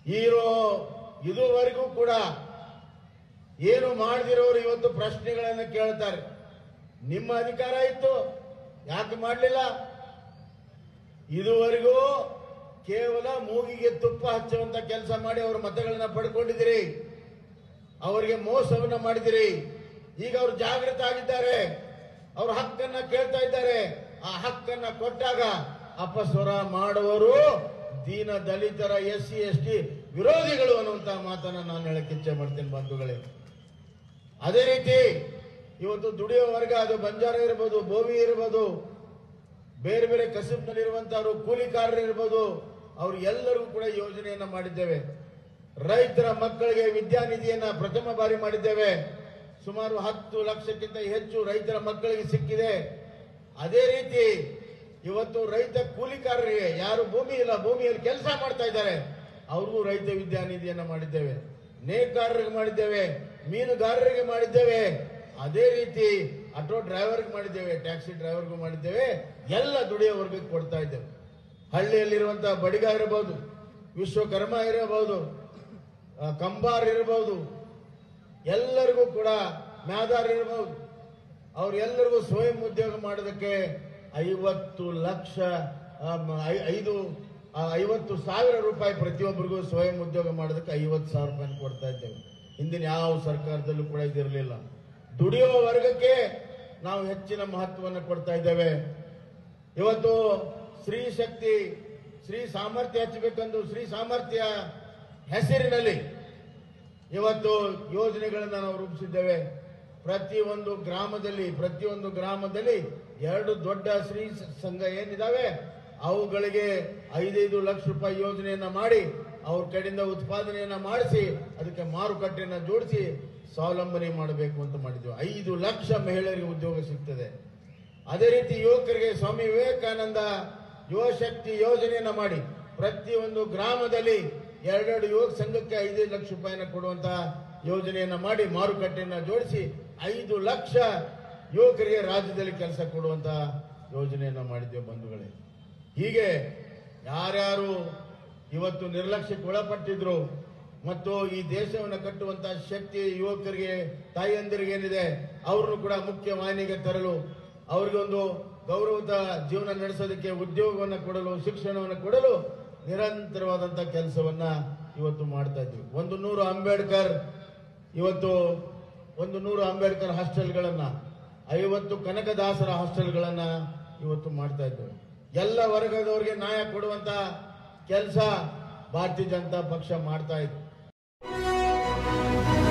ಇರೋ ಇದುವರೆಗೂ ಕೂಡ ಏನು ಮಾಡದಿರೋರು ಇವತ್ತು ಪ್ರಶ್ನೆಗಳನ್ನು ಕೇಳ್ತಾರೆ ನಿಮ್ಮ ಅಧಿಕಾರ ಇತ್ತು ಯಾಕೆ ಮಾಡಲಿಲ್ಲ ಇದುವರೆಗೂ ಕೇವಲ ಮೂಗಿಗೆ ತುಪ್ಪ ಹಚ್ಚುವಂತ ಕೆಲಸ ಮಾಡಿ ಅವರ ಮತಗಳನ್ನ ಪಡ್ಕೊಂಡಿದ್ದೀರಿ ಅವರಿಗೆ ಮೋಸವನ್ನ ಮಾಡಿದಿರಿ ಈಗ ಅವರು ಜಾಗೃತ ಆಗಿದ್ದಾರೆ ಅವ್ರ ಹಕ್ಕನ್ನ ಕೇಳ್ತಾ ಇದ್ದಾರೆ ಆ ಹಕ್ಕನ್ನ ಕೊಟ್ಟಾಗ ಅಪಸ್ವರ ಮಾಡುವರು ದೀನ ದಲಿತರ ಎಸ್ ಸಿ ಎಸ್ ಟಿ ವಿರೋಧಿಗಳು ಅನ್ನುವಂತ ಮಾತನ್ನ ನಾನು ಹೇಳಕ್ಕೆ ಇಚ್ಛೆ ಮಾಡ್ತೇನೆ ಬಂಧುಗಳೇ ಅದೇ ರೀತಿ ಇವತ್ತು ದುಡಿಯೋ ವರ್ಗ ಅದು ಬಂಜಾರ ಇರ್ಬೋದು ಬೋವಿ ಇರ್ಬೋದು ಬೇರೆ ಬೇರೆ ಕಸಬ್ನಲ್ಲಿರುವಂತವರು ಕೂಲಿಕಾರರು ಇರ್ಬೋದು ಅವ್ರು ಎಲ್ಲರಿಗೂ ಕೂಡ ಯೋಜನೆಯನ್ನ ಮಾಡಿದ್ದೇವೆ ರೈತರ ಮಕ್ಕಳಿಗೆ ವಿದ್ಯಾನಿಧಿಯನ್ನ ಪ್ರಥಮ ಬಾರಿ ಮಾಡಿದ್ದೇವೆ ಸುಮಾರು ಹತ್ತು ಲಕ್ಷಕ್ಕಿಂತ ಹೆಚ್ಚು ರೈತರ ಮಕ್ಕಳಿಗೆ ಸಿಕ್ಕಿದೆ ಅದೇ ರೀತಿ ಇವತ್ತು ರೈತ ಕೂಲಿಕಾರರಿಗೆ ಯಾರು ಭೂಮಿ ಇಲ್ಲ ಭೂಮಿಯಲ್ಲಿ ಕೆಲಸ ಮಾಡ್ತಾ ಇದ್ದಾರೆ ಅವ್ರಿಗೂ ರೈತ ವಿದ್ಯಾನಿಧಿಯನ್ನ ಮಾಡಿದ್ದೇವೆ ನೇಕಾರರಿಗೆ ಮಾಡಿದ್ದೇವೆ ಮೀನುಗಾರರಿಗೆ ಮಾಡಿದ್ದೇವೆ ಅದೇ ರೀತಿ ಆಟೋ ಡ್ರೈವರ್ಗೆ ಮಾಡಿದ್ದೇವೆ ಟ್ಯಾಕ್ಸಿ ಡ್ರೈವರ್ಗೂ ಮಾಡಿದ್ದೇವೆ ಎಲ್ಲ ದುಡಿಯೋ ವರ್ಗಕ್ಕೆ ಕೊಡ್ತಾ ಇದ್ದೇವೆ ಹಳ್ಳಿಯಲ್ಲಿರುವಂತಹ ಬಡಿಗ ಇರಬಹುದು ವಿಶ್ವಕರ್ಮ ಇರಬಹುದು ಆ, ಕಂಬಾರ್ ಇರಬಹುದು ಎಲ್ಲರಿಗೂ ಕೂಡ ಮ್ಯಾದಾರ್ ಇರಬಹುದು ಅವ್ರೆಲ್ಲರಿಗೂ ಸ್ವಯಂ ಉದ್ಯೋಗ ಮಾಡೋದಕ್ಕೆ ಐವತ್ತು ಲಕ್ಷ ಆ, ಮ- ಐ- ಐದು ಆ, ಐವತ್ತು ಸಾವಿರ ರೂಪಾಯಿ ಪ್ರತಿಯೊಬ್ಬರಿಗೂ ಸ್ವಯಂ ಉದ್ಯೋಗ ಮಾಡೋದಕ್ಕೆ ಐವತ್ತು ಸಾವಿರ ರೂಪಾಯಿ ಕೊಡ್ತಾ ಇದ್ದೇವೆ ಹಿಂದಿನ ಯಾವ ಸರ್ಕಾರದಲ್ಲೂ ಕೂಡ ಇದಿರಲಿಲ್ಲ ದುಡಿಯುವ ವರ್ಗಕ್ಕೆ ನಾವು ಹೆಚ್ಚಿನ ಮಹತ್ವವನ್ನು ಕೊಡ್ತಾ ಇದ್ದೇವೆ ಇವತ್ತು ಸ್ತ್ರೀ ಶಕ್ತಿ ಸ್ತ್ರೀ ಸಾಮರ್ಥ್ಯ ಹೆಚ್ಚಬೇಕೆಂದು ಸ್ತ್ರೀ ಸಾಮರ್ಥ್ಯ ಹೆಸರಿನಲ್ಲಿ ಇವತ್ತು ಯೋಜನೆಗಳನ್ನು ನಾವು ರೂಪಿಸಿದ್ದೇವೆ ಪ್ರತಿಯೊಂದು ಗ್ರಾಮದಲ್ಲಿ ಪ್ರತಿಯೊಂದು ಗ್ರಾಮದಲ್ಲಿ ಎರಡು ದೊಡ್ಡ ಸ್ತ್ರೀ ಸ- ಸಂಘ ಏನಿದಾವೆ ಅವುಗಳಿಗೆ ಐದೈದು ಲಕ್ಷ ರೂಪಾಯಿ ಯೋಜನೆಯನ್ನ ಮಾಡಿ ಅವ್ರ ಕಡೆಯಿಂದ ಉತ್ಪಾದನೆಯನ್ನ ಮಾಡಿಸಿ ಅದಕ್ಕೆ ಮಾರುಕಟ್ಟೆಯನ್ನ ಜೋಡಿಸಿ ಸ್ವಾವಲಂಬನೆ ಮಾಡಬೇಕು ಅಂತ ಮಾಡಿದ್ವಿ ಐದು ಲಕ್ಷ ಮಹಿಳೆಯರಿಗೆ ಉದ್ಯೋಗ ಸಿಗ್ತದೆ ಅದೇ ರೀತಿ ಯುವಕರಿಗೆ ಸ್ವಾಮಿ ವಿವೇಕಾನಂದ ಯುವ ಶಕ್ತಿ ಯೋಜನೆಯನ್ನ ಮಾಡಿ ಪ್ರತಿಯೊಂದು ಗ್ರಾಮದಲ್ಲಿ ಎರಡೆರಡು ಯುವಕ ಸಂಘಕ್ಕೆ ಐದೈದು ಲಕ್ಷ ರೂಪಾಯಿನ ಕೊಡುವಂತ ಯೋಜನೆಯನ್ನ ಮಾಡಿ ಮಾರುಕಟ್ಟೆಯನ್ನ ಜೋಡಿಸಿ ಐದು ಲಕ್ಷ ಯುವಕರಿಗೆ ರಾಜ್ಯದಲ್ಲಿ ಕೆಲಸ ಕೊಡುವಂತ ಯೋಜನೆಯನ್ನ ಮಾಡಿದ್ದೇವೆ ಬಂಧುಗಳೇ ಹೀಗೆ ಯಾರ್ಯಾರು ಇವತ್ತು ನಿರ್ಲಕ್ಷ್ಯಕ್ಕೆ ಒಳಪಟ್ಟಿದ್ರು ಮತ್ತು ಈ ದೇಶವನ್ನು ಕಟ್ಟುವಂತಹ ಶಕ್ತಿ ಯುವಕರಿಗೆ ತಾಯಿಯಂದಿರಿಗೆ ಏನಿದೆ ಅವ್ರನ್ನು ಕೂಡ ಮುಖ್ಯ ವಾಹಿನಿಗೆ ತರಲು ಅವ್ರಿಗೆ ಒಂದು ಗೌರವದ ಜೀವನ ನಡೆಸೋದಕ್ಕೆ ಉದ್ಯೋಗವನ್ನು ಕೊಡಲು ಶಿಕ್ಷಣವನ್ನು ಕೊಡಲು ನಿರಂತರವಾದಂತಹ ಕೆಲಸವನ್ನ ಇವತ್ತು ಮಾಡ್ತಾ ಇದ್ವಿ ಒಂದು ನೂರು ಅಂಬೇಡ್ಕರ್ ಇವತ್ತು ಒಂದು ನೂರು ಅಂಬೇಡ್ಕರ್ ಹಾಸ್ಟೆಲ್ಗಳನ್ನ ಐವತ್ತು ಕನಕದಾಸರ ಹಾಸ್ಟೆಲ್ಗಳನ್ನ ಇವತ್ತು ಮಾಡ್ತಾ ಇದ್ದೇವೆ ಎಲ್ಲ ವರ್ಗದವರಿಗೆ ನ್ಯಾಯ ಕೊಡುವಂತ ಕೆಲಸ ಭಾರತೀಯ ಜನತಾ ಪಕ್ಷ ಮಾಡ್ತಾ ಇದೆ